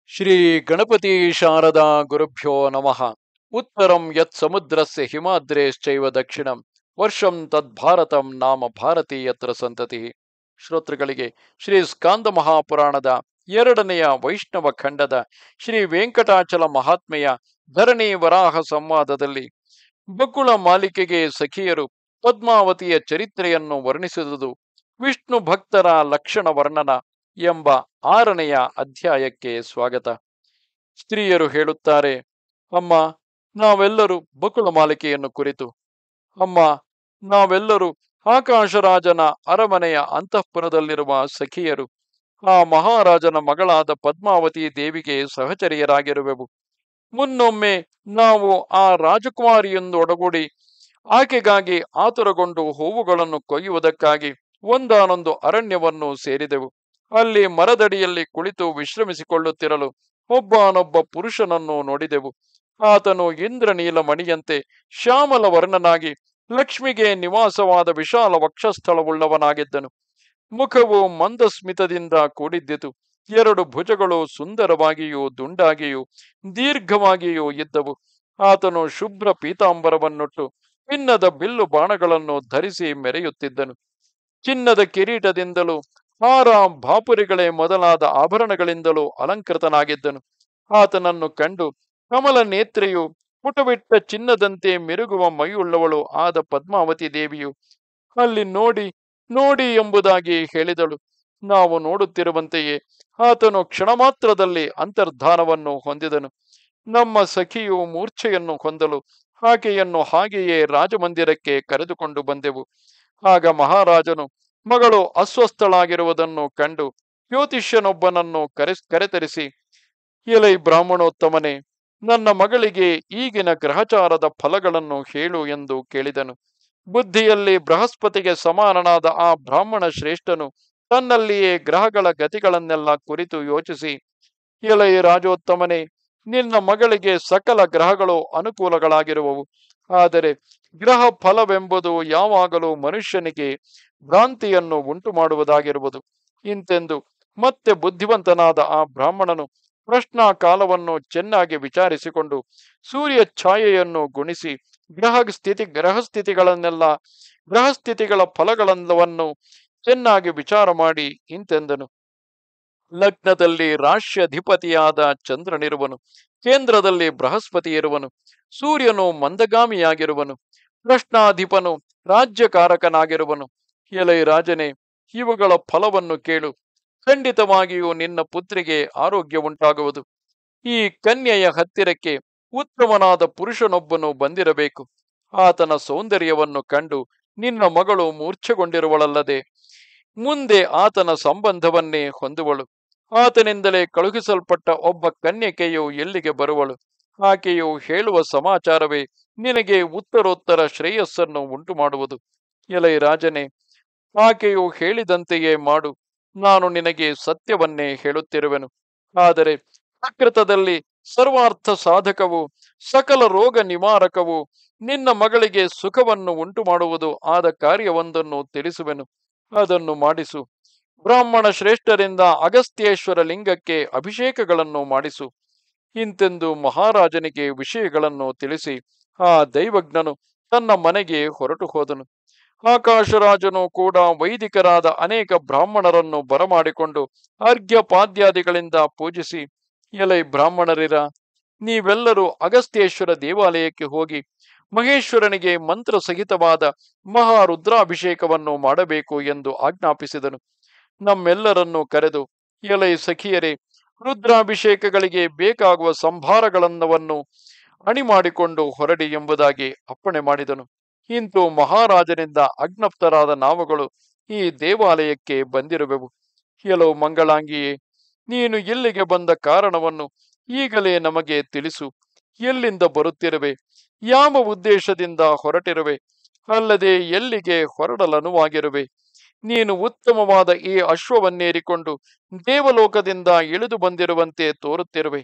ಶ್ರೀ ಗಣಪತಿ ಶಾರದಾ ಗುರುಭ್ಯೋ ನಮಃ ಉತ್ತರಂ ಯತ್ ಸಮುದ್ರಸ್ಯ ಹಿಮಾದ್ರೇಶ್ಚೈವ ದಕ್ಷಿಣಂ ವರ್ಷಂ ತದ್ಭಾರತಂ ನಾಮ ಭಾರತಿ ಯತ್ರ ಸಂತತಿ ಶ್ರೋತೃಗಳಿಗೆ ಶ್ರೀ ಸ್ಕಾಂದ ಮಹಾಪುರಾಣದ ಎರಡನೆಯ ವೈಷ್ಣವ ಖಂಡದ ಶ್ರೀ ವೆಂಕಟಾಚಲ ಮಹಾತ್ಮೆಯ ಧರಣಿ ವರಾಹ ಸಂವಾದದಲ್ಲಿ ಬಕುಳ ಮಾಲಿಕೆಗೆ ಸಖಿಯರು ಪದ್ಮಾವತಿಯ ಚರಿತ್ರೆಯನ್ನು ವರ್ಣಿಸಿದುದು ವಿಷ್ಣು ಭಕ್ತರ ಲಕ್ಷಣ ವರ್ಣನ ಎಂಬ ಆರನೆಯ ಅಧ್ಯಾಯಕ್ಕೆ ಸ್ವಾಗತ ಸ್ತ್ರೀಯರು ಹೇಳುತ್ತಾರೆ ಅಮ್ಮ ನಾವೆಲ್ಲರೂ ಬಕುಳ ಮಾಲಿಕೆಯನ್ನು ಕುರಿತು ಅಮ್ಮ ನಾವೆಲ್ಲರೂ ಆಕಾಶರಾಜನ ಅರಮನೆಯ ಅಂತಃಪುರದಲ್ಲಿರುವ ಸಖಿಯರು ಆ ಮಹಾರಾಜನ ಮಗಳಾದ ಪದ್ಮಾವತಿ ದೇವಿಗೆ ಸಹಚರಿಯರಾಗಿರುವೆವು ಮುನ್ನೊಮ್ಮೆ ನಾವು ಆ ರಾಜಕುಮಾರಿಯೊಂದೊಡಗೂಡಿ ಆಕೆಗಾಗಿ ಆತುರಗೊಂಡು ಹೂವುಗಳನ್ನು ಕೊಯ್ಯುವುದಕ್ಕಾಗಿ ಒಂದಾನೊಂದು ಅರಣ್ಯವನ್ನು ಸೇರಿದೆವು ಅಲ್ಲಿ ಮರದಡಿಯಲ್ಲಿ ಕುಳಿತು ವಿಶ್ರಮಿಸಿಕೊಳ್ಳುತ್ತಿರಲು ಒಬ್ಬನೊಬ್ಬ ಪುರುಷನನ್ನು ನೋಡಿದೆವು ಆತನು ಇಂದ್ರನೀಲ ಮಣಿಯಂತೆ ಶ್ಯಾಮಲ ವರ್ಣನಾಗಿ ಲಕ್ಷ್ಮಿಗೆ ನಿವಾಸವಾದ ವಿಶಾಲ ವಕ್ಷಸ್ಥಳವುಳ್ಳವನಾಗಿದ್ದನು ಮುಖವು ಮಂದಸ್ಮಿತದಿಂದ ಕೂಡಿದ್ದಿತು ಎರಡು ಭುಜಗಳು ಸುಂದರವಾಗಿಯೂ ದುಂಡಾಗಿಯೂ ದೀರ್ಘವಾಗಿಯೂ ಇದ್ದವು ಆತನು ಶುಭ್ರ ಪೀತಾಂಬರವನ್ನುಟ್ಟು ಚಿನ್ನದ ಬಿಲ್ಲು ಬಾಣಗಳನ್ನು ಧರಿಸಿ ಮೆರೆಯುತ್ತಿದ್ದನು ಚಿನ್ನದ ಕಿರೀಟದಿಂದಲೂ ಹಾರ ಬಾಪುರಿಗಳೇ ಮೊದಲಾದ ಆಭರಣಗಳಿಂದಲೂ ಅಲಂಕೃತನಾಗಿದ್ದನು ಆತನನ್ನು ಕಂಡು ಕಮಲ ನೇತ್ರೆಯು ಪುಟಬಿಟ್ಟ ಚಿನ್ನದಂತೆ ಮಿರುಗುವ ಮೈಯುಳ್ಳವಳು ಆದ ಪದ್ಮಾವತಿ ದೇವಿಯು ಅಲ್ಲಿ ನೋಡಿ ನೋಡಿ ಎಂಬುದಾಗಿ ಹೇಳಿದಳು ನಾವು ನೋಡುತ್ತಿರುವಂತೆಯೇ ಆತನು ಕ್ಷಣ ಮಾತ್ರದಲ್ಲಿ ಅಂತರ್ಧಾನವನ್ನು ಹೊಂದಿದನು ನಮ್ಮ ಸಖಿಯು ಮೂರ್ಛೆಯನ್ನು ಹೊಂದಲು ಆಕೆಯನ್ನು ಹಾಗೆಯೇ ರಾಜಮಂದಿರಕ್ಕೆ ಕರೆದುಕೊಂಡು ಬಂದೆವು ಆಗ ಮಹಾರಾಜನು ಮಗಳು ಅಸ್ವಸ್ಥಳಾಗಿರುವುದನ್ನು ಕಂಡು ಜ್ಯೋತಿಷ್ಯನೊಬ್ಬನನ್ನು ಕರೆ ಕರೆತರಿಸಿ ಎಲೈ ಬ್ರಾಹ್ಮಣೋತ್ತಮನೇ ನನ್ನ ಮಗಳಿಗೆ ಈಗಿನ ಗ್ರಹಚಾರದ ಫಲಗಳನ್ನು ಹೇಳು ಎಂದು ಕೇಳಿದನು ಬುದ್ಧಿಯಲ್ಲಿ ಬೃಹಸ್ಪತಿಗೆ ಸಮಾನನಾದ ಆ ಬ್ರಾಹ್ಮಣ ಶ್ರೇಷ್ಠನು ತನ್ನಲ್ಲಿಯೇ ಗ್ರಹಗಳ ಗತಿಗಳನ್ನೆಲ್ಲ ಕುರಿತು ಯೋಚಿಸಿ ಎಲೈ ರಾಜೋತ್ತಮನೇ ನಿನ್ನ ಮಗಳಿಗೆ ಸಕಲ ಗ್ರಹಗಳು ಅನುಕೂಲಗಳಾಗಿರುವವು ಆದರೆ ಗ್ರಹ ಫಲವೆಂಬುದು ಯಾವಾಗಲೂ ಮನುಷ್ಯನಿಗೆ ಭ್ರಾಂತಿಯನ್ನು ಉಂಟು ಮಾಡುವುದಾಗಿರುವುದು ಇಂತೆಂದು ಮತ್ತೆ ಬುದ್ಧಿವಂತನಾದ ಆ ಬ್ರಾಹ್ಮಣನು ಪ್ರಶ್ನಾ ಕಾಲವನ್ನು ಚೆನ್ನಾಗಿ ವಿಚಾರಿಸಿಕೊಂಡು ಸೂರ್ಯ ಛಾಯೆಯನ್ನು ಗುಣಿಸಿ ಗ್ರಹ ಸ್ಥಿತಿ ಗ್ರಹ ಸ್ಥಿತಿಗಳನ್ನೆಲ್ಲ ಗ್ರಹ ಸ್ಥಿತಿಗಳ ಫಲಗಳೆಲ್ಲವನ್ನು ಚೆನ್ನಾಗಿ ವಿಚಾರ ಮಾಡಿ ಇಂತೆಂದನು ಲಗ್ನದಲ್ಲಿ ರಾಶ್ಯಧಿಪತಿಯಾದ ಚಂದ್ರನಿರುವನು ಕೇಂದ್ರದಲ್ಲಿ ಬೃಹಸ್ಪತಿ ಇರುವನು ಸೂರ್ಯನು ಮಂದಗಾಮಿಯಾಗಿರುವನು ಪ್ರಶ್ನಾಧಿಪನು ರಾಜ್ಯಕಾರಕನಾಗಿರುವನು ಎಲೈ ರಾಜನೇ ಇವುಗಳ ಫಲವನ್ನು ಕೇಳು ಖಂಡಿತವಾಗಿಯೂ ನಿನ್ನ ಪುತ್ರಿಗೆ ಆರೋಗ್ಯ ಉಂಟಾಗುವುದು ಈ ಕನ್ಯೆಯ ಹತ್ತಿರಕ್ಕೆ ಉತ್ತಮನಾದ ಪುರುಷನೊಬ್ಬನು ಬಂದಿರಬೇಕು ಆತನ ಸೌಂದರ್ಯವನ್ನು ಕಂಡು ನಿನ್ನ ಮಗಳು ಮೂರ್ಛೆಗೊಂಡಿರುವಳಲ್ಲದೆ ಮುಂದೆ ಆತನ ಸಂಬಂಧವನ್ನೇ ಹೊಂದುವಳು ಆತನಿಂದಲೇ ಕಳುಹಿಸಲ್ಪಟ್ಟ ಒಬ್ಬ ಕನ್ಯಕೆಯು ಎಲ್ಲಿಗೆ ಬರುವಳು ಆಕೆಯು ಹೇಳುವ ಸಮಾಚಾರವೇ ನಿನಗೆ ಉತ್ತರೋತ್ತರ ಶ್ರೇಯಸ್ಸನ್ನು ಉಂಟು ಮಾಡುವುದು ಎಲೈ ರಾಜನೇ ಆಕೆಯು ಹೇಳಿದಂತೆಯೇ ಮಾಡು ನಾನು ನಿನಗೆ ಸತ್ಯವನ್ನೇ ಹೇಳುತ್ತಿರುವೆನು ಆದರೆ ಪ್ರಕೃತದಲ್ಲಿ ಸರ್ವಾರ್ಥ ಸಾಧಕವು ಸಕಲ ರೋಗ ನಿವಾರಕವು ನಿನ್ನ ಮಗಳಿಗೆ ಸುಖವನ್ನು ಉಂಟು ಮಾಡುವುದು ಆದ ಕಾರ್ಯವೊಂದನ್ನು ತಿಳಿಸುವೆನು ಅದನ್ನು ಮಾಡಿಸು ಬ್ರಾಹ್ಮಣ ಶ್ರೇಷ್ಠರಿಂದ ಅಗಸ್ತ್ಯೇಶ್ವರ ಲಿಂಗಕ್ಕೆ ಅಭಿಷೇಕಗಳನ್ನು ಮಾಡಿಸು ಇಂತೆಂದು ಮಹಾರಾಜನಿಗೆ ವಿಷಯಗಳನ್ನು ತಿಳಿಸಿ ಆ ದೈವಜ್ಞನು ತನ್ನ ಮನೆಗೆ ಹೊರಟು ಹೋದನು ಆಕಾಶರಾಜನು ಕೂಡ ವೈದಿಕರಾದ ಅನೇಕ ಬ್ರಾಹ್ಮಣರನ್ನು ಬರಮಾಡಿಕೊಂಡು ಅರ್ಘ್ಯಪಾದ್ಯಾದಿಗಳಿಂದ ಪೂಜಿಸಿ ಎಲೈ ಬ್ರಾಹ್ಮಣರಿರ ನೀವೆಲ್ಲರೂ ಅಗಸ್ತ್ಯೇಶ್ವರ ದೇವಾಲಯಕ್ಕೆ ಹೋಗಿ ಮಹೇಶ್ವರನಿಗೆ ಮಂತ್ರ ಸಹಿತವಾದ ಮಹಾರುದ್ರಾಭಿಷೇಕವನ್ನು ಮಾಡಬೇಕು ಎಂದು ಆಜ್ಞಾಪಿಸಿದನು ನಮ್ಮೆಲ್ಲರನ್ನು ಕರೆದು ಎಲೈ ಸಖಿಯರೇ ರುದ್ರಾಭಿಷೇಕಗಳಿಗೆ ಬೇಕಾಗುವ ಸಂಭಾರಗಳನ್ನವನ್ನು ಅಣಿ ಮಾಡಿಕೊಂಡು ಹೊರಡಿ ಎಂಬುದಾಗಿ ಅಪ್ಪಣೆ ಮಾಡಿದನು ಇಂತು ಮಹಾರಾಜನಿಂದ ಅಜ್ಞಪ್ತರಾದ ನಾವುಗಳು ಈ ದೇವಾಲಯಕ್ಕೆ ಬಂದಿರುವೆವು ಕೆಲವು ಮಂಗಳಾಂಗಿಯೇ ನೀನು ಇಲ್ಲಿಗೆ ಬಂದ ಕಾರಣವನ್ನು ಈಗಲೇ ನಮಗೆ ತಿಳಿಸು ಎಲ್ಲಿಂದ ಬರುತ್ತಿರುವೆ ಯಾವ ಉದ್ದೇಶದಿಂದ ಹೊರಟಿರುವೆ ಅಲ್ಲದೆ ಎಲ್ಲಿಗೆ ಹೊರಡಲನುವಾಗಿರುವೆ ನೀನು ಉತ್ತಮವಾದ ಈ ಅಶ್ವವನ್ನೇರಿಕೊಂಡು ದೇವಲೋಕದಿಂದ ಇಳಿದು ಬಂದಿರುವಂತೆ ತೋರುತ್ತಿರುವೆ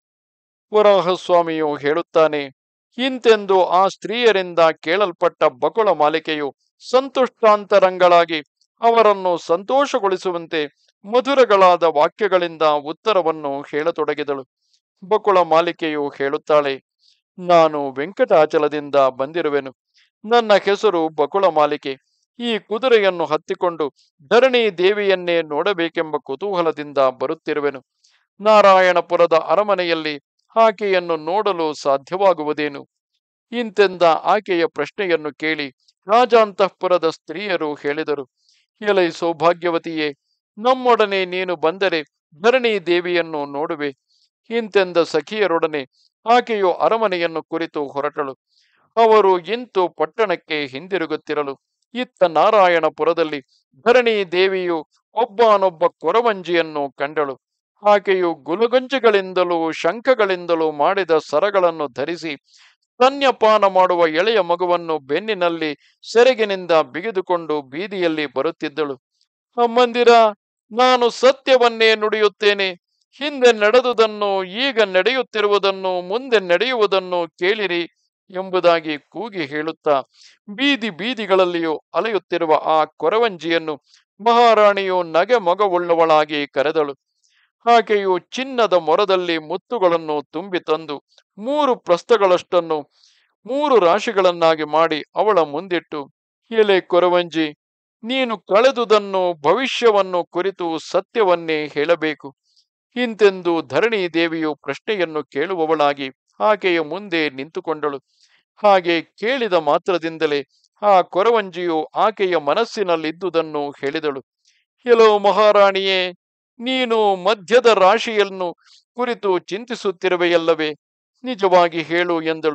ವರಾಹಸ್ವಾಮಿಯು ಹೇಳುತ್ತಾನೆ ಇಂತೆಂದು ಆ ಸ್ತ್ರೀಯರಿಂದ ಕೇಳಲ್ಪಟ್ಟ ಬಕುಳ ಮಾಲಿಕೆಯು ಸಂತುಷ್ಟಾಂತರಂಗಳಾಗಿ ಅವರನ್ನು ಸಂತೋಷಗೊಳಿಸುವಂತೆ ಮಧುರಗಳಾದ ವಾಕ್ಯಗಳಿಂದ ಉತ್ತರವನ್ನು ಹೇಳತೊಡಗಿದಳು ಬಕುಳ ಮಾಲಿಕೆಯು ಹೇಳುತ್ತಾಳೆ ನಾನು ವೆಂಕಟಾಚಲದಿಂದ ಬಂದಿರುವೆನು ನನ್ನ ಹೆಸರು ಬಕುಳ ಮಾಲಿಕೆ ಈ ಕುದುರೆಯನ್ನು ಹತ್ತಿಕೊಂಡು ಧರಣಿ ದೇವಿಯನ್ನೇ ನೋಡಬೇಕೆಂಬ ಕುತೂಹಲದಿಂದ ಬರುತ್ತಿರುವೆನು ನಾರಾಯಣಪುರದ ಅರಮನೆಯಲ್ಲಿ ಆಕೆಯನ್ನು ನೋಡಲು ಸಾಧ್ಯವಾಗುವುದೇನು ಇಂತೆಂದ ಆಕೆಯ ಪ್ರಶ್ನೆಯನ್ನು ಕೇಳಿ ರಾಜಾಂತಃಪುರದ ಸ್ತ್ರೀಯರು ಹೇಳಿದರು ಎಲೈ ಸೌಭಾಗ್ಯವತಿಯೇ ನಮ್ಮೊಡನೆ ನೀನು ಬಂದರೆ ಧರಣಿ ದೇವಿಯನ್ನು ನೋಡುವೆ ಇಂತೆಂದ ಸಖಿಯರೊಡನೆ ಆಕೆಯು ಅರಮನೆಯನ್ನು ಕುರಿತು ಹೊರಟಳು ಅವರು ಇಂತು ಪಟ್ಟಣಕ್ಕೆ ಹಿಂದಿರುಗುತ್ತಿರಲು ಇತ್ತ ನಾರಾಯಣಪುರದಲ್ಲಿ ಧರಣಿ ದೇವಿಯು ಒಬ್ಬನೊಬ್ಬ ಕೊರವಂಜಿಯನ್ನು ಕಂಡಳು ಆಕೆಯು ಗುಲಗಂಜಿಗಳಿಂದಲೂ ಶಂಖಗಳಿಂದಲೂ ಮಾಡಿದ ಸರಗಳನ್ನು ಧರಿಸಿ ಸ್ತನ್ಯಪಾನ ಮಾಡುವ ಎಳೆಯ ಮಗುವನ್ನು ಬೆನ್ನಿನಲ್ಲಿ ಸೆರಗಿನಿಂದ ಬಿಗಿದುಕೊಂಡು ಬೀದಿಯಲ್ಲಿ ಬರುತ್ತಿದ್ದಳು ಅಮ್ಮಂದಿರ ನಾನು ಸತ್ಯವನ್ನೇ ನುಡಿಯುತ್ತೇನೆ ಹಿಂದೆ ನಡೆದುದನ್ನು ಈಗ ನಡೆಯುತ್ತಿರುವುದನ್ನು ಮುಂದೆ ನಡೆಯುವುದನ್ನು ಕೇಳಿರಿ ಎಂಬುದಾಗಿ ಕೂಗಿ ಹೇಳುತ್ತಾ ಬೀದಿ ಬೀದಿಗಳಲ್ಲಿಯೂ ಅಲೆಯುತ್ತಿರುವ ಆ ಕೊರವಂಜಿಯನ್ನು ಮಹಾರಾಣಿಯು ನಗೆ ಮೊಗವುಳ್ಳವಳಾಗಿ ಕರೆದಳು ಆಕೆಯು ಚಿನ್ನದ ಮೊರದಲ್ಲಿ ಮುತ್ತುಗಳನ್ನು ತುಂಬಿ ತಂದು ಮೂರು ಪ್ರಸ್ಥಗಳಷ್ಟನ್ನು ಮೂರು ರಾಶಿಗಳನ್ನಾಗಿ ಮಾಡಿ ಅವಳ ಮುಂದಿಟ್ಟು ಎಲೆ ಕೊರವಂಜಿ ನೀನು ಕಳೆದುದನ್ನು ಭವಿಷ್ಯವನ್ನು ಕುರಿತು ಸತ್ಯವನ್ನೇ ಹೇಳಬೇಕು ಇಂತೆಂದು ಧರಣಿ ದೇವಿಯು ಪ್ರಶ್ನೆಯನ್ನು ಕೇಳುವವಳಾಗಿ ಆಕೆಯ ಮುಂದೆ ನಿಂತುಕೊಂಡಳು ಹಾಗೆ ಕೇಳಿದ ಮಾತ್ರದಿಂದಲೇ ಆ ಕೊರವಂಜಿಯು ಆಕೆಯ ಮನಸ್ಸಿನಲ್ಲಿದ್ದುದನ್ನು ಹೇಳಿದಳು ಎಲೋ ಮಹಾರಾಣಿಯೇ ನೀನು ಮಧ್ಯದ ರಾಶಿಯನ್ನು ಕುರಿತು ಚಿಂತಿಸುತ್ತಿರುವೆಯಲ್ಲವೇ ನಿಜವಾಗಿ ಹೇಳು ಎಂದಳು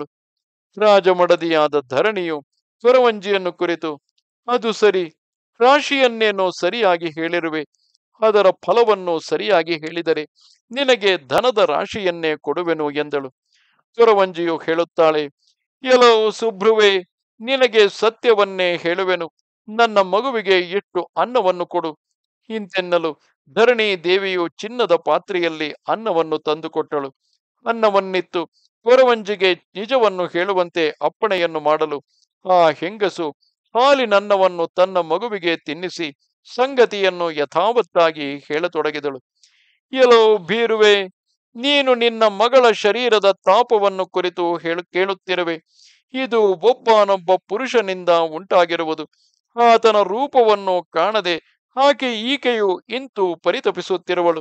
ರಾಜಮಡದಿಯಾದ ಧರಣಿಯು ಕೊರವಂಜಿಯನ್ನು ಕುರಿತು ಅದು ಸರಿ ರಾಶಿಯನ್ನೇನೋ ಸರಿಯಾಗಿ ಹೇಳಿರುವೆ ಅದರ ಫಲವನ್ನು ಸರಿಯಾಗಿ ಹೇಳಿದರೆ ನಿನಗೆ ಧನದ ರಾಶಿಯನ್ನೇ ಕೊಡುವೆನು ಎಂದಳು ಕೊರವಂಜಿಯು ಹೇಳುತ್ತಾಳೆ ಎಲೋ ಸುಭ್ರುವೆ ನಿನಗೆ ಸತ್ಯವನ್ನೇ ಹೇಳುವೆನು ನನ್ನ ಮಗುವಿಗೆ ಇಟ್ಟು ಅನ್ನವನ್ನು ಕೊಡು ಇಂತೆನ್ನಲು ಧರಣಿ ದೇವಿಯು ಚಿನ್ನದ ಪಾತ್ರೆಯಲ್ಲಿ ಅನ್ನವನ್ನು ತಂದುಕೊಟ್ಟಳು ಅನ್ನವನ್ನಿತ್ತು ಕೊರವಂಜಿಗೆ ನಿಜವನ್ನು ಹೇಳುವಂತೆ ಅಪ್ಪಣೆಯನ್ನು ಮಾಡಲು ಆ ಹೆಂಗಸು ಹಾಲಿನನ್ನವನ್ನು ತನ್ನ ಮಗುವಿಗೆ ತಿನ್ನಿಸಿ ಸಂಗತಿಯನ್ನು ಯಥಾವತ್ತಾಗಿ ಹೇಳತೊಡಗಿದಳು ಎಲೋ ಬೀರುವೆ ನೀನು ನಿನ್ನ ಮಗಳ ಶರೀರದ ತಾಪವನ್ನು ಕುರಿತು ಹೇಳು ಕೇಳುತ್ತಿರುವೆ ಇದು ಒಬ್ಬನೊಬ್ಬ ಪುರುಷನಿಂದ ಉಂಟಾಗಿರುವುದು ಆತನ ರೂಪವನ್ನು ಕಾಣದೆ ಆಕೆ ಈಕೆಯು ಇಂತು ಪರಿತಪಿಸುತ್ತಿರುವಳು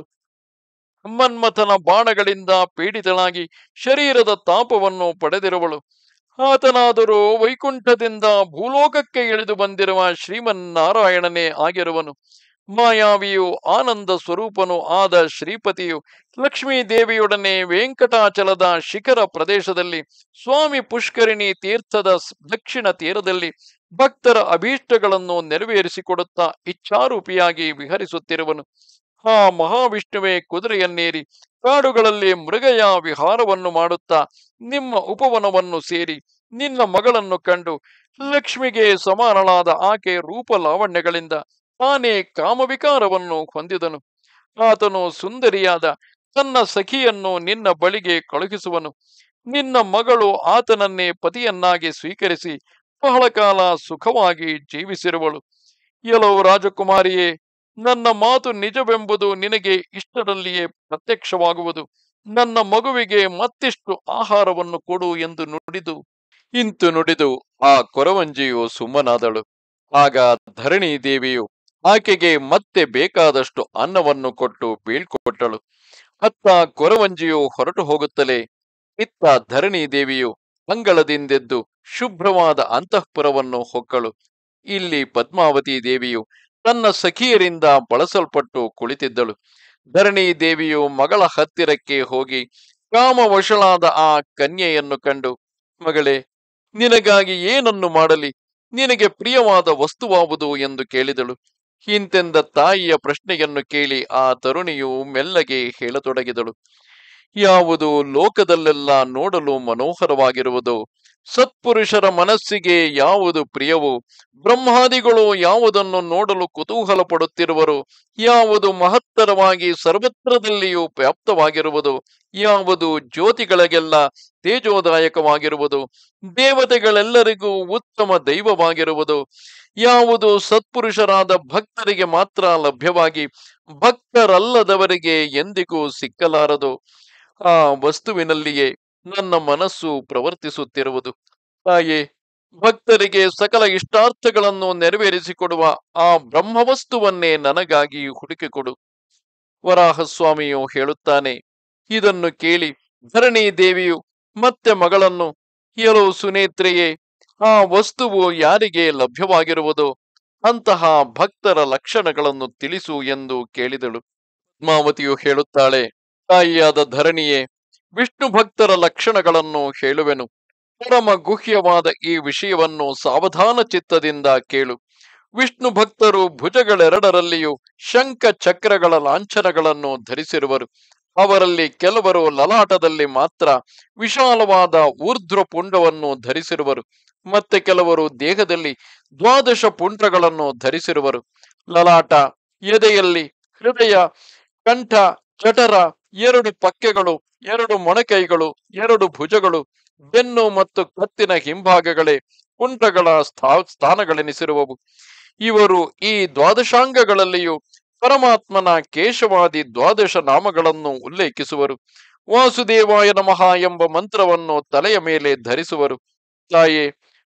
ಮನ್ಮಥನ ಬಾಣಗಳಿಂದ ಪೀಡಿತಳಾಗಿ ಶರೀರದ ತಾಪವನ್ನು ಪಡೆದಿರುವಳು ಆತನಾದರೂ ವೈಕುಂಠದಿಂದ ಭೂಲೋಕಕ್ಕೆ ಇಳಿದು ಬಂದಿರುವ ಶ್ರೀಮನ್ನಾರಾಯಣನೇ ಆಗಿರುವನು ಮಾಯಾವಿಯು ಆನಂದ ಸ್ವರೂಪನು ಆದ ಶ್ರೀಪತಿಯು ಲಕ್ಷ್ಮೀ ದೇವಿಯೊಡನೆ ವೆಂಕಟಾಚಲದ ಶಿಖರ ಪ್ರದೇಶದಲ್ಲಿ ಸ್ವಾಮಿ ಪುಷ್ಕರಿಣಿ ತೀರ್ಥದ ದಕ್ಷಿಣ ತೀರದಲ್ಲಿ ಭಕ್ತರ ಅಭೀಷ್ಟಗಳನ್ನು ನೆರವೇರಿಸಿಕೊಡುತ್ತಾ ಇಚ್ಛಾರೂಪಿಯಾಗಿ ವಿಹರಿಸುತ್ತಿರುವನು ಆ ಮಹಾವಿಷ್ಣುವೇ ಕುದುರೆಯನ್ನೇರಿ ಕಾಡುಗಳಲ್ಲಿ ಮೃಗಯ ವಿಹಾರವನ್ನು ಮಾಡುತ್ತಾ ನಿಮ್ಮ ಉಪವನವನ್ನು ಸೇರಿ ನಿನ್ನ ಮಗಳನ್ನು ಕಂಡು ಲಕ್ಷ್ಮಿಗೆ ಸಮಾನಳಾದ ಆಕೆ ರೂಪ ಲಾವಣ್ಯಗಳಿಂದ ತಾನೇ ಕಾಮವಿಕಾರವನ್ನು ಹೊಂದಿದನು ಆತನು ಸುಂದರಿಯಾದ ತನ್ನ ಸಖಿಯನ್ನು ನಿನ್ನ ಬಳಿಗೆ ಕಳುಹಿಸುವನು ನಿನ್ನ ಮಗಳು ಆತನನ್ನೇ ಪತಿಯನ್ನಾಗಿ ಸ್ವೀಕರಿಸಿ ಬಹಳ ಕಾಲ ಸುಖವಾಗಿ ಜೀವಿಸಿರುವಳು ಎಲವು ರಾಜಕುಮಾರಿಯೇ ನನ್ನ ಮಾತು ನಿಜವೆಂಬುದು ನಿನಗೆ ಇಷ್ಟರಲ್ಲಿಯೇ ಪ್ರತ್ಯಕ್ಷವಾಗುವುದು ನನ್ನ ಮಗುವಿಗೆ ಮತ್ತಿಷ್ಟು ಆಹಾರವನ್ನು ಕೊಡು ಎಂದು ನುಡಿದು ಇಂತು ನುಡಿದು ಆ ಕೊರವಂಜಿಯು ಸುಮ್ಮನಾದಳು ಆಗ ಧರಣಿ ದೇವಿಯು ಆಕೆಗೆ ಮತ್ತೆ ಬೇಕಾದಷ್ಟು ಅನ್ನವನ್ನು ಕೊಟ್ಟು ಬೀಳ್ಕೊಟ್ಟಳು ಅತ್ತ ಕೊರವಂಜಿಯು ಹೊರಟು ಹೋಗುತ್ತಲೇ ಇತ್ತ ಧರಣಿ ದೇವಿಯು ಅಂಗಳದಿಂದೆದ್ದು ಶುಭ್ರವಾದ ಅಂತಃಪುರವನ್ನು ಹೊಕ್ಕಳು ಇಲ್ಲಿ ಪದ್ಮಾವತಿ ದೇವಿಯು ತನ್ನ ಸಖಿಯರಿಂದ ಬಳಸಲ್ಪಟ್ಟು ಕುಳಿತಿದ್ದಳು ಧರಣಿ ದೇವಿಯು ಮಗಳ ಹತ್ತಿರಕ್ಕೆ ಹೋಗಿ ಕಾಮವಶಳಾದ ಆ ಕನ್ಯೆಯನ್ನು ಕಂಡು ಮಗಳೇ ನಿನಗಾಗಿ ಏನನ್ನು ಮಾಡಲಿ ನಿನಗೆ ಪ್ರಿಯವಾದ ವಸ್ತುವಾವುದು ಎಂದು ಕೇಳಿದಳು ಇಂತೆಂದ ತಾಯಿಯ ಪ್ರಶ್ನೆಯನ್ನು ಕೇಳಿ ಆ ತರುಣಿಯು ಮೆಲ್ಲಗೆ ಹೇಳತೊಡಗಿದಳು ಯಾವುದು ಲೋಕದಲ್ಲೆಲ್ಲ ನೋಡಲು ಮನೋಹರವಾಗಿರುವುದೋ ಸತ್ಪುರುಷರ ಮನಸ್ಸಿಗೆ ಯಾವುದು ಪ್ರಿಯವೋ ಬ್ರಹ್ಮಾದಿಗಳು ಯಾವುದನ್ನು ನೋಡಲು ಕುತೂಹಲ ಪಡುತ್ತಿರುವರು ಯಾವುದು ಮಹತ್ತರವಾಗಿ ಸರ್ವತ್ರದಲ್ಲಿಯೂ ವ್ಯಾಪ್ತವಾಗಿರುವುದು ಯಾವುದು ಜ್ಯೋತಿಗಳಿಗೆಲ್ಲ ತೇಜೋದಾಯಕವಾಗಿರುವುದು ದೇವತೆಗಳೆಲ್ಲರಿಗೂ ಉತ್ತಮ ದೈವವಾಗಿರುವುದು ಯಾವುದು ಸತ್ಪುರುಷರಾದ ಭಕ್ತರಿಗೆ ಮಾತ್ರ ಲಭ್ಯವಾಗಿ ಭಕ್ತರಲ್ಲದವರಿಗೆ ಎಂದಿಗೂ ಸಿಕ್ಕಲಾರದು ಆ ವಸ್ತುವಿನಲ್ಲಿಯೇ ನನ್ನ ಮನಸ್ಸು ಪ್ರವರ್ತಿಸುತ್ತಿರುವುದು ತಾಯೇ ಭಕ್ತರಿಗೆ ಸಕಲ ಇಷ್ಟಾರ್ಥಗಳನ್ನು ನೆರವೇರಿಸಿಕೊಡುವ ಆ ಬ್ರಹ್ಮವಸ್ತುವನ್ನೇ ನನಗಾಗಿ ಹುಡುಕಿಕೊಡು ವರಾಹಸ್ವಾಮಿಯು ಹೇಳುತ್ತಾನೆ ಇದನ್ನು ಕೇಳಿ ಧರಣಿ ದೇವಿಯು ಮತ್ತೆ ಮಗಳನ್ನು ಎಲೋ ಸುನೇತ್ರೆಯೇ ಆ ವಸ್ತುವು ಯಾರಿಗೆ ಲಭ್ಯವಾಗಿರುವುದು ಅಂತಹ ಭಕ್ತರ ಲಕ್ಷಣಗಳನ್ನು ತಿಳಿಸು ಎಂದು ಕೇಳಿದಳು ಪದ್ಮಾವತಿಯು ಹೇಳುತ್ತಾಳೆ ತಾಯಿಯಾದ ಧರಣಿಯೇ ವಿಷ್ಣು ಭಕ್ತರ ಲಕ್ಷಣಗಳನ್ನು ಹೇಳುವೆನು ಪರಮ ಗುಹ್ಯವಾದ ಈ ವಿಷಯವನ್ನು ಸಾವಧಾನ ಚಿತ್ತದಿಂದ ಕೇಳು ವಿಷ್ಣು ಭಕ್ತರು ಭುಜಗಳೆರಡರಲ್ಲಿಯೂ ಶಂಖ ಚಕ್ರಗಳ ಲಾಂಛನಗಳನ್ನು ಧರಿಸಿರುವರು ಅವರಲ್ಲಿ ಕೆಲವರು ಲಲಾಟದಲ್ಲಿ ಮಾತ್ರ ವಿಶಾಲವಾದ ಊರ್ಧ್ವ ಪುಂಡವನ್ನು ಧರಿಸಿರುವರು ಮತ್ತೆ ಕೆಲವರು ದೇಹದಲ್ಲಿ ದ್ವಾದಶ ಪುಂಡ್ರಗಳನ್ನು ಧರಿಸಿರುವರು ಲಲಾಟ ಎದೆಯಲ್ಲಿ ಹೃದಯ ಕಂಠ ಜಠರ ಎರಡು ಪಕ್ಕೆಗಳು ಎರಡು ಮೊಣಕೈಗಳು ಎರಡು ಭುಜಗಳು ಬೆನ್ನು ಮತ್ತು ಕತ್ತಿನ ಹಿಂಭಾಗಗಳೇ ಪುಂಡ್ರಗಳ ಸ್ಥಾ ಸ್ಥಾನಗಳೆನಿಸಿರುವವು ಇವರು ಈ ದ್ವಾದಶಾಂಗಗಳಲ್ಲಿಯೂ ಪರಮಾತ್ಮನ ಕೇಶವಾದಿ ದ್ವಾದಶ ನಾಮಗಳನ್ನು ಉಲ್ಲೇಖಿಸುವರು ವಾಸುದೇವಾಯ ನಮಃ ಎಂಬ ಮಂತ್ರವನ್ನು ತಲೆಯ ಮೇಲೆ ಧರಿಸುವರು ತಾಯೇ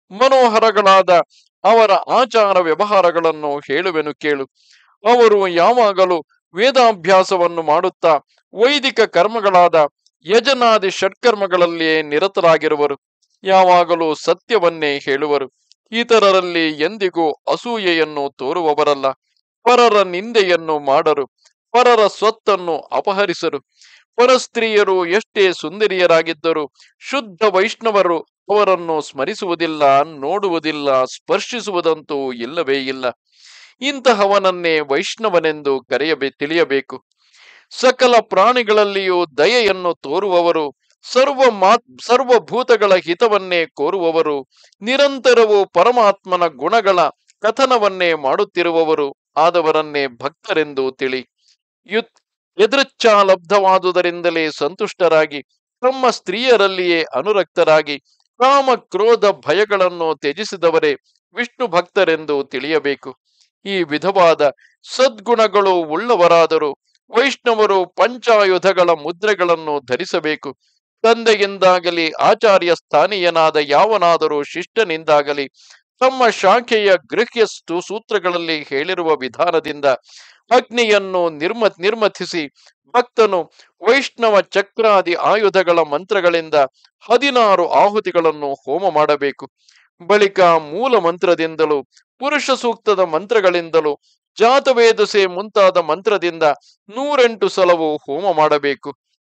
ಮನೋಹರಗಳಾದ ಅವರ ಆಚಾರ ವ್ಯವಹಾರಗಳನ್ನು ಹೇಳುವೆನು ಕೇಳು ಅವರು ಯಾವಾಗಲೂ ವೇದಾಭ್ಯಾಸವನ್ನು ಮಾಡುತ್ತಾ ವೈದಿಕ ಕರ್ಮಗಳಾದ ಯಜನಾದಿ ಷಟ್ಕರ್ಮಗಳಲ್ಲಿಯೇ ನಿರತರಾಗಿರುವರು ಯಾವಾಗಲೂ ಸತ್ಯವನ್ನೇ ಹೇಳುವರು ಇತರರಲ್ಲಿ ಎಂದಿಗೂ ಅಸೂಯೆಯನ್ನು ತೋರುವವರಲ್ಲ ಪರರ ನಿಂದೆಯನ್ನು ಮಾಡರು ಪರರ ಸ್ವತ್ತನ್ನು ಅಪಹರಿಸರು ಪರಸ್ತ್ರೀಯರು ಎಷ್ಟೇ ಸುಂದರಿಯರಾಗಿದ್ದರೂ ಶುದ್ಧ ವೈಷ್ಣವರು ಅವರನ್ನು ಸ್ಮರಿಸುವುದಿಲ್ಲ ನೋಡುವುದಿಲ್ಲ ಸ್ಪರ್ಶಿಸುವುದಂತೂ ಇಲ್ಲವೇ ಇಲ್ಲ ಇಂತಹವನನ್ನೇ ವೈಷ್ಣವನೆಂದು ಕರೆಯಬೇ ತಿಳಿಯಬೇಕು ಸಕಲ ಪ್ರಾಣಿಗಳಲ್ಲಿಯೂ ದಯೆಯನ್ನು ತೋರುವವರು ಸರ್ವ ಮಾತ್ ಸರ್ವಭೂತಗಳ ಹಿತವನ್ನೇ ಕೋರುವವರು ನಿರಂತರವೂ ಪರಮಾತ್ಮನ ಗುಣಗಳ ಕಥನವನ್ನೇ ಮಾಡುತ್ತಿರುವವರು ಆದವರನ್ನೇ ಭಕ್ತರೆಂದು ತಿಳಿ ಯುತ್ ಎದೃಚ್ಛಾಲಬ್ಧವಾದುದರಿಂದಲೇ ಸಂತುಷ್ಟರಾಗಿ ತಮ್ಮ ಸ್ತ್ರೀಯರಲ್ಲಿಯೇ ಅನುರಕ್ತರಾಗಿ ಕಾಮ ಕ್ರೋಧ ಭಯಗಳನ್ನು ತ್ಯಜಿಸಿದವರೇ ವಿಷ್ಣು ಭಕ್ತರೆಂದು ತಿಳಿಯಬೇಕು ಈ ವಿಧವಾದ ಸದ್ಗುಣಗಳು ಉಳ್ಳವರಾದರೂ ವೈಷ್ಣವರು ಪಂಚಾಯುಧಗಳ ಮುದ್ರೆಗಳನ್ನು ಧರಿಸಬೇಕು ತಂದೆಯಿಂದಾಗಲಿ ಆಚಾರ್ಯ ಸ್ಥಾನೀಯನಾದ ಯಾವನಾದರೂ ಶಿಷ್ಟನಿಂದಾಗಲಿ ತಮ್ಮ ಶಾಖೆಯ ಗೃಹ್ಯ stu- ಸೂತ್ರಗಳಲ್ಲಿ ಹೇಳಿರುವ ವಿಧಾನದಿಂದ ಅಗ್ನಿಯನ್ನು ನಿರ್ಮ ನಿರ್ಮಥಿಸಿ ಭಕ್ತನು ವೈಷ್ಣವ ಚಕ್ರಾದಿ ಆಯುಧಗಳ ಮಂತ್ರಗಳಿಂದ ಹದಿನಾರು ಆಹುತಿಗಳನ್ನು ಹೋಮ ಮಾಡಬೇಕು ಬಳಿಕ ಮೂಲ ಮಂತ್ರದಿಂದಲೂ ಪುರುಷ ಸೂಕ್ತದ ಮಂತ್ರಗಳಿಂದಲೂ ಜಾತವೇದಸೆ ಮುಂತಾದ ಮಂತ್ರದಿಂದ ನೂರೆಂಟು ಸಲವು ಹೋಮ ಮಾಡಬೇಕು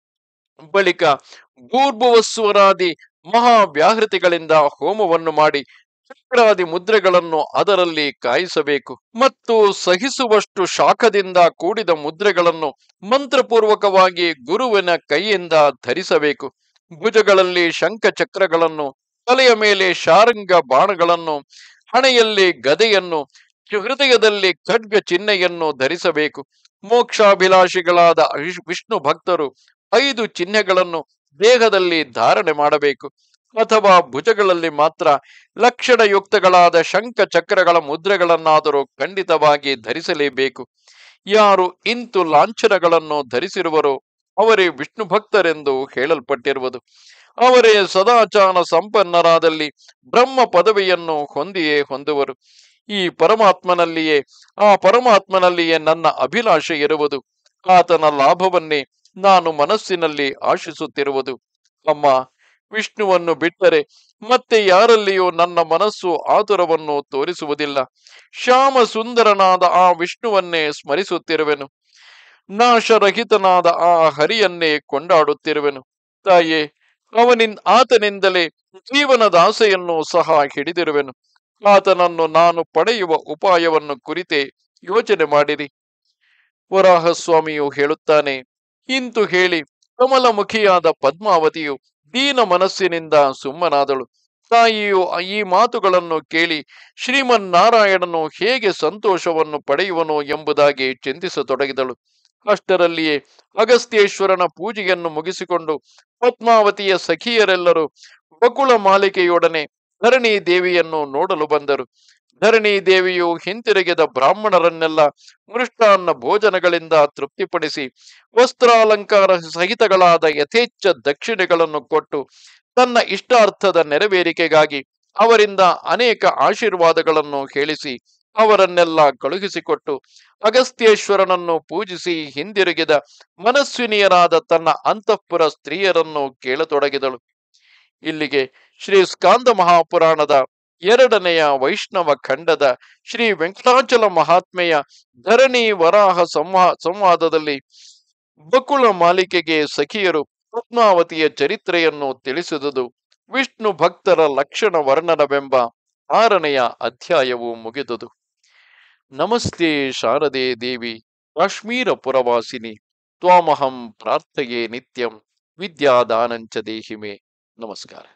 ಬಳಿಕ ಭೂರ್ಭುವಸ್ವರಾದಿ ಮಹಾವ್ಯಾಹೃತಿಗಳಿಂದ ಹೋಮವನ್ನು ಮಾಡಿ ಚಕ್ರಾದಿ ಮುದ್ರೆಗಳನ್ನು ಅದರಲ್ಲಿ ಕಾಯಿಸಬೇಕು ಮತ್ತು ಸಹಿಸುವಷ್ಟು ಶಾಖದಿಂದ ಕೂಡಿದ ಮುದ್ರೆಗಳನ್ನು ಮಂತ್ರಪೂರ್ವಕವಾಗಿ ಗುರುವಿನ ಕೈಯಿಂದ ಧರಿಸಬೇಕು ಭುಜಗಳಲ್ಲಿ ಶಂಖ ಚಕ್ರಗಳನ್ನು ತಲೆಯ ಮೇಲೆ ಶಾರಂಗ ಬಾಣಗಳನ್ನು ಹಣೆಯಲ್ಲಿ ಗದೆಯನ್ನು ಹೃದಯದಲ್ಲಿ ಖಡ್ಗ ಚಿಹ್ನೆಯನ್ನು ಧರಿಸಬೇಕು ಮೋಕ್ಷಾಭಿಲಾಷಿಗಳಾದ ವಿಶ್- ವಿಷ್ಣು ಭಕ್ತರು ಐದು ಚಿಹ್ನೆಗಳನ್ನು ದೇಹದಲ್ಲಿ ಧಾರಣೆ ಮಾಡಬೇಕು ಅಥವಾ ಭುಜಗಳಲ್ಲಿ ಮಾತ್ರ ಲಕ್ಷಣಯುಕ್ತಗಳಾದ ಶಂಖ ಚಕ್ರಗಳ ಮುದ್ರೆಗಳನ್ನಾದರೂ ಖಂಡಿತವಾಗಿ ಧರಿಸಲೇಬೇಕು ಯಾರು ಇಂತು ಲಾಂಛನಗಳನ್ನು ಧರಿಸಿರುವರೋ ಅವರೇ ವಿಷ್ಣು ಭಕ್ತರೆಂದು ಹೇಳಲ್ಪಟ್ಟಿರುವುದು ಅವರೇ ಸದಾಚಾರ ಸಂಪನ್ನರಾದಲ್ಲಿ ಬ್ರಹ್ಮ ಪದವಿಯನ್ನು ಹೊಂದಿಯೇ ಹೊಂದುವರು ಈ ಪರಮಾತ್ಮನಲ್ಲಿಯೇ ಆ ಪರಮಾತ್ಮನಲ್ಲಿಯೇ ನನ್ನ ಅಭಿಲಾಷೆ ಇರುವುದು ಆತನ ಲಾಭವನ್ನೇ ನಾನು ಮನಸ್ಸಿನಲ್ಲಿ ಆಶಿಸುತ್ತಿರುವುದು ಅಮ್ಮ ವಿಷ್ಣುವನ್ನು ಬಿಟ್ಟರೆ ಮತ್ತೆ ಯಾರಲ್ಲಿಯೂ ನನ್ನ ಮನಸ್ಸು ಆತುರವನ್ನು ತೋರಿಸುವುದಿಲ್ಲ ಶ್ಯಾಮ ಸುಂದರನಾದ ಆ ವಿಷ್ಣುವನ್ನೇ ಸ್ಮರಿಸುತ್ತಿರುವೆನು ನಾಶರಹಿತನಾದ ಆ ಹರಿಯನ್ನೇ ಕೊಂಡಾಡುತ್ತಿರುವೆನು ತಾಯೇ ಅವನಿನ್ ಆತನಿಂದಲೇ ಜೀವನದ ಆಸೆಯನ್ನು ಸಹ ಹಿಡಿದಿರುವೆನು ಆತನನ್ನು ನಾನು ಪಡೆಯುವ ಉಪಾಯವನ್ನು ಕುರಿತೇ ಯೋಚನೆ ಮಾಡಿರಿ ವರಾಹಸ್ವಾಮಿಯು ಹೇಳುತ್ತಾನೆ ಇಂತು ಹೇಳಿ ಕಮಲಮುಖಿಯಾದ ಪದ್ಮಾವತಿಯು ದೀನ ಮನಸ್ಸಿನಿಂದ ಸುಮ್ಮನಾದಳು ತಾಯಿಯು ಈ ಮಾತುಗಳನ್ನು ಕೇಳಿ ಶ್ರೀಮನ್ನಾರಾಯಣನು ಹೇಗೆ ಸಂತೋಷವನ್ನು ಪಡೆಯುವನು ಎಂಬುದಾಗಿ ಚಿಂತಿಸತೊಡಗಿದಳು ಅಷ್ಟರಲ್ಲಿಯೇ ಅಗಸ್ತ್ಯೇಶ್ವರನ ಪೂಜೆಯನ್ನು ಮುಗಿಸಿಕೊಂಡು ಪದ್ಮಾವತಿಯ ಸಖಿಯರೆಲ್ಲರೂ ಬಕುಳ ಮಾಲಿಕೆಯೊಡನೆ ಧರಣಿ ದೇವಿಯನ್ನು ನೋಡಲು ಬಂದರು ಧರಣಿ ದೇವಿಯು ಹಿಂತಿರುಗಿದ ಬ್ರಾಹ್ಮಣರನ್ನೆಲ್ಲ ಮೃಷ್ಟಾನ್ನ ಭೋಜನಗಳಿಂದ ತೃಪ್ತಿಪಡಿಸಿ ವಸ್ತ್ರಾಲಂಕಾರ ಸಹಿತಗಳಾದ ಯಥೇಚ್ಛ ದಕ್ಷಿಣೆಗಳನ್ನು ಕೊಟ್ಟು ತನ್ನ ಇಷ್ಟಾರ್ಥದ ನೆರವೇರಿಕೆಗಾಗಿ ಅವರಿಂದ ಅನೇಕ ಆಶೀರ್ವಾದಗಳನ್ನು ಹೇಳಿಸಿ ಅವರನ್ನೆಲ್ಲ ಕಳುಹಿಸಿಕೊಟ್ಟು ಅಗಸ್ತ್ಯೇಶ್ವರನನ್ನು ಪೂಜಿಸಿ ಹಿಂದಿರುಗಿದ ಮನಸ್ವಿನಿಯರಾದ ತನ್ನ ಅಂತಃಪುರ ಸ್ತ್ರೀಯರನ್ನು ಕೇಳತೊಡಗಿದಳು ಇಲ್ಲಿಗೆ ಶ್ರೀ ಸ್ಕಾಂದ ಮಹಾಪುರಾಣದ ಎರಡನೆಯ ವೈಷ್ಣವ ಖಂಡದ ಶ್ರೀ ವೆಂಕಟಾಚಲ ಮಹಾತ್ಮೆಯ ಧರಣಿ ವರಾಹ ಸಂವಾ ಸಂವಾದದಲ್ಲಿ ಬಕುಳ ಮಾಲಿಕೆಗೆ ಸಖಿಯರು ಪದ್ಮಾವತಿಯ ಚರಿತ್ರೆಯನ್ನು ತಿಳಿಸಿದುದು ವಿಷ್ಣು ಭಕ್ತರ ಲಕ್ಷಣ ವರ್ಣನವೆಂಬ ಆರನೆಯ ಅಧ್ಯಾಯವು ಮುಗಿದುದು ನಮಸ್ತೆ ಶಾರದೆ ದೇವಿ ಕಾಶ್ಮೀರ ಪುರವಾಸಿನಿ ತ್ವಾಮಹಂ ಪ್ರಾರ್ಥಯೇ ನಿತ್ಯಂ ವಿದ್ಯಾದಾನಂಚ ದೇಹಿಮೆ ನಮಸ್ಕಾರ